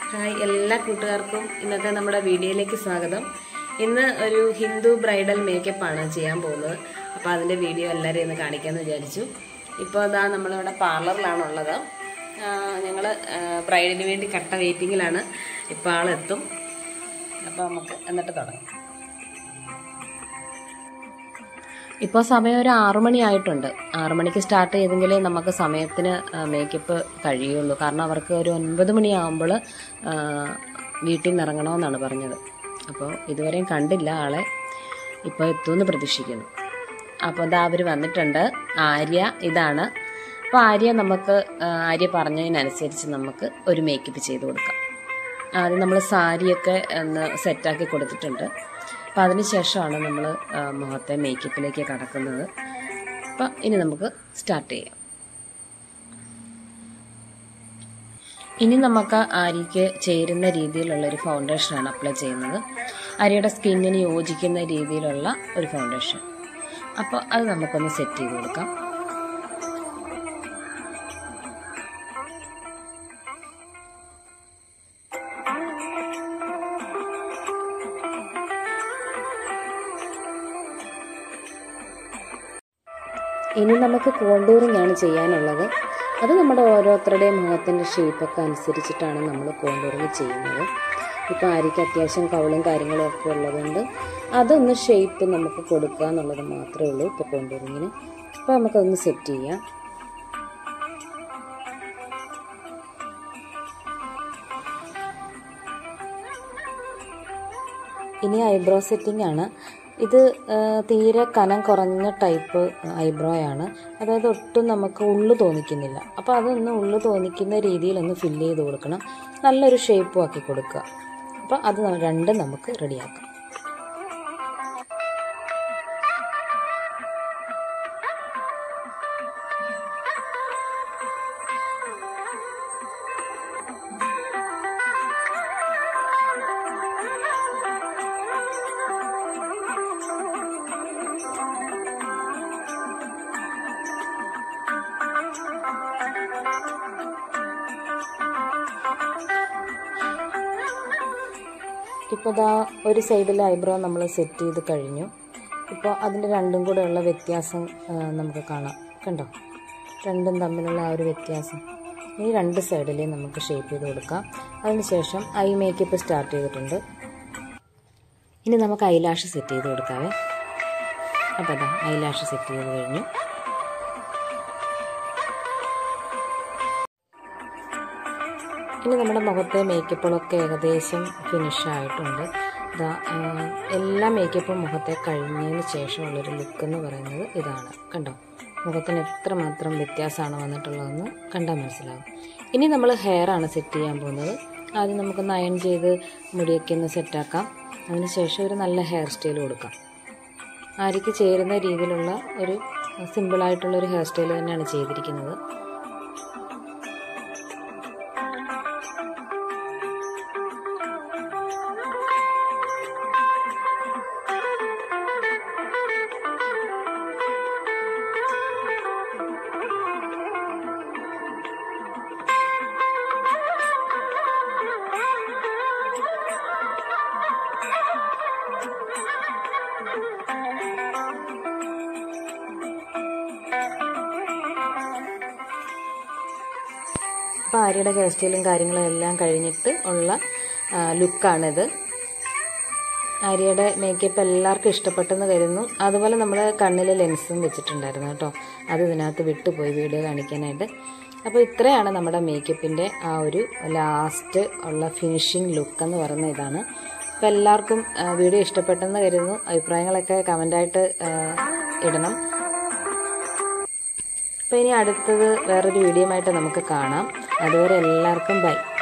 hi എല്ലാ കൂട്ടുകാർക്കും ഇന്നത്തെ നമ്മുടെ വീഡിയോയിലേക്ക് സ്വാഗതം ഇന്ന് ഒരു ഹിന്ദു ബ്രൈഡൽ മേക്കപ്പ് ആണ് ചെയ്യാൻ പോകുന്നത് അപ്പോൾ അതിൻ്റെ വീഡിയോ എല്ലാവരെയും ഒന്ന് കാണിക്കാമെന്ന് വിചാരിച്ചു ഇപ്പോൾ അതാ നമ്മളിവിടെ പാർലറിലാണുള്ളത് ഞങ്ങൾ ബ്രൈഡിന് വേണ്ടി കട്ട വെയിറ്റിങ്ങിലാണ് ഇപ്പോൾ ആളെത്തും അപ്പോൾ നമുക്ക് എന്നിട്ട് തുടങ്ങാം ഇപ്പോൾ സമയം ഒരു ആറു മണിയായിട്ടുണ്ട് ആറു മണിക്ക് സ്റ്റാർട്ട് ചെയ്തെങ്കിലേ നമുക്ക് സമയത്തിന് മേക്കപ്പ് കഴിയുള്ളൂ കാരണം അവർക്ക് ഒരു ഒൻപത് മണിയാകുമ്പോൾ വീട്ടിൽ നിന്ന് ഇറങ്ങണമെന്നാണ് പറഞ്ഞത് അപ്പോൾ ഇതുവരെയും കണ്ടില്ല ആളെ ഇപ്പോൾ എത്തുമെന്ന് പ്രതീക്ഷിക്കുന്നു അപ്പോൾ ഇതാ അവർ വന്നിട്ടുണ്ട് ആര്യ ഇതാണ് അപ്പോൾ ആര്യ നമുക്ക് ആ, ആര്യ പറഞ്ഞതിനനുസരിച്ച് നമുക്ക് ഒരു മേക്കപ്പ് ചെയ്ത് കൊടുക്കാം ആദ്യം നമ്മൾ സാരിയൊക്കെ ഒന്ന് സെറ്റാക്കി കൊടുത്തിട്ടുണ്ട് അപ്പം അതിന് ശേഷമാണ് നമ്മൾ മുഖത്തെ മേക്കപ്പിലേക്ക് കടക്കുന്നത് അപ്പം ഇനി നമുക്ക് സ്റ്റാർട്ട് ചെയ്യാം ഇനി നമുക്ക് ആര്യയ്ക്ക് ചേരുന്ന രീതിയിലുള്ള ഒരു ഫൗണ്ടേഷനാണ് അപ്ലൈ ചെയ്യുന്നത് ആര്യയുടെ സ്കിന്നിന് യോജിക്കുന്ന രീതിയിലുള്ള ഒരു ഫൗണ്ടേഷൻ അപ്പോൾ അത് നമുക്കൊന്ന് സെറ്റ് ചെയ്ത് കൊടുക്കാം ഇനി നമുക്ക് കോണ്ടൂറിംഗ് ആണ് ചെയ്യാനുള്ളത് അത് നമ്മുടെ ഓരോരുത്തരുടെയും മുഖത്തിൻ്റെ ഷേപ്പൊക്കെ അനുസരിച്ചിട്ടാണ് നമ്മൾ കോണ്ടൂറിങ് ചെയ്യുന്നത് ഇപ്പോൾ ആര്യയ്ക്ക് അത്യാവശ്യം കവളും കാര്യങ്ങളും ഒക്കെ ഉള്ളതുകൊണ്ട് അതൊന്ന് ഷേപ്പ് നമുക്ക് കൊടുക്കുക എന്നുള്ളത് മാത്രമേ ഉള്ളൂ ഇപ്പോൾ കോണ്ടൂറിങ്ങിന് അപ്പോൾ നമുക്കതൊന്ന് സെറ്റ് ചെയ്യാം ഇനി ഐബ്രോ സെറ്റിംഗ് ആണ് ഇത് ആ, തീരെ കനം കുറഞ്ഞ ടൈപ്പ് ഐബ്രോ ആണ് അതായത് ഒട്ടും നമുക്ക് ഉള്ളു തോന്നിക്കുന്നില്ല അപ്പോൾ അതൊന്ന് ഉള്ളു തോന്നിക്കുന്ന രീതിയിൽ ഒന്ന് ഫില്ല് ചെയ്ത് കൊടുക്കണം നല്ലൊരു ഷേപ്പും ആക്കി കൊടുക്കുക അപ്പോൾ അത് ന- രണ്ടും നമുക്ക് റെഡിയാക്കാം ഇപ്പോൾ ദാ ഒരു സൈഡിൽ ഐബ്രോ നമ്മൾ സെറ്റ് ചെയ്ത് കഴിഞ്ഞു ഇപ്പോൾ അതിൻ്റെ രണ്ടും കൂടെ ഉള്ള വ്യത്യാസം ആ, നമുക്ക് കാണാം കണ്ടോ രണ്ടും തമ്മിലുള്ള ആ ഒരു വ്യത്യാസം ഈ രണ്ട് സൈഡിലെയും നമുക്ക് ഷേപ്പ് ചെയ്ത് കൊടുക്കാം അതിനുശേഷം ഐ മേക്കപ്പ് സ്റ്റാർട്ട് ചെയ്തിട്ടുണ്ട് ഇനി നമുക്ക് ഐലാഷ് സെറ്റ് ചെയ്ത് കൊടുക്കാവേ അപ്പോൾ അതാ ഐലാഷ് സെറ്റ് ചെയ്ത് കഴിഞ്ഞു ഇനി നമ്മുടെ മുഖത്തെ മേക്കപ്പുകളൊക്കെ ഏകദേശം ഫിനിഷ് ആയിട്ടുണ്ട് ഇതാ ആ, എല്ലാ മേക്കപ്പും മുഖത്തെ കഴിഞ്ഞതിന് ശേഷമുള്ളൊരു ലുക്ക് എന്ന് പറയുന്നത് ഇതാണ് കണ്ടോ മുഖത്തിന് എത്രമാത്രം വ്യത്യാസമാണ് വന്നിട്ടുള്ളതെന്ന് കണ്ടാൽ മനസ്സിലാവും ഇനി നമ്മൾ ഹെയർ ആണ് സെറ്റ് ചെയ്യാൻ പോകുന്നത് ആദ്യം നമുക്കൊന്ന് അയൺ ചെയ്ത് മുടിയൊക്കെ ഒന്ന് സെറ്റാക്കാം അതിനുശേഷം ഒരു നല്ല ഹെയർ സ്റ്റൈൽ കൊടുക്കാം ആര്യയ്ക്ക് ചേരുന്ന രീതിയിലുള്ള ഒരു സിമ്പിളായിട്ടുള്ള ഒരു ഹെയർ സ്റ്റൈൽ തന്നെയാണ് ചെയ്തിരിക്കുന്നത് അപ്പോൾ ആര്യയുടെ ഹെയർ സ്റ്റൈലും കാര്യങ്ങളും എല്ലാം കഴിഞ്ഞിട്ട് ഉള്ള ആ, ലുക്കാണിത് ആര്യയുടെ മേക്കപ്പ് എല്ലാവർക്കും ഇഷ്ടപ്പെട്ടെന്ന് കരുതുന്നു അതുപോലെ നമ്മൾ കണ്ണിൽ ലെൻസും വെച്ചിട്ടുണ്ടായിരുന്നു കേട്ടോ അത് ഇതിനകത്ത് വിട്ടുപോയി വീഡിയോ കാണിക്കാനായിട്ട് അപ്പോൾ ഇത്രയാണ് നമ്മുടെ മേക്കപ്പിൻ്റെ ആ ഒരു ലാസ്റ്റ് ഉള്ള ഫിനിഷിംഗ് ലുക്ക് എന്ന് പറയുന്ന ഇതാണ് അപ്പോൾ എല്ലാവർക്കും ആ, വീഡിയോ ഇഷ്ടപ്പെട്ടെന്ന് കരുതുന്നു അഭിപ്രായങ്ങളൊക്കെ കമൻ്റായിട്ട് ഇടണം അപ്പോൾ ഇനി അടുത്തത് വേറൊരു വീഡിയോ ആയിട്ട് നമുക്ക് കാണാം അതുവരെ എല്ലാവർക്കും ബൈ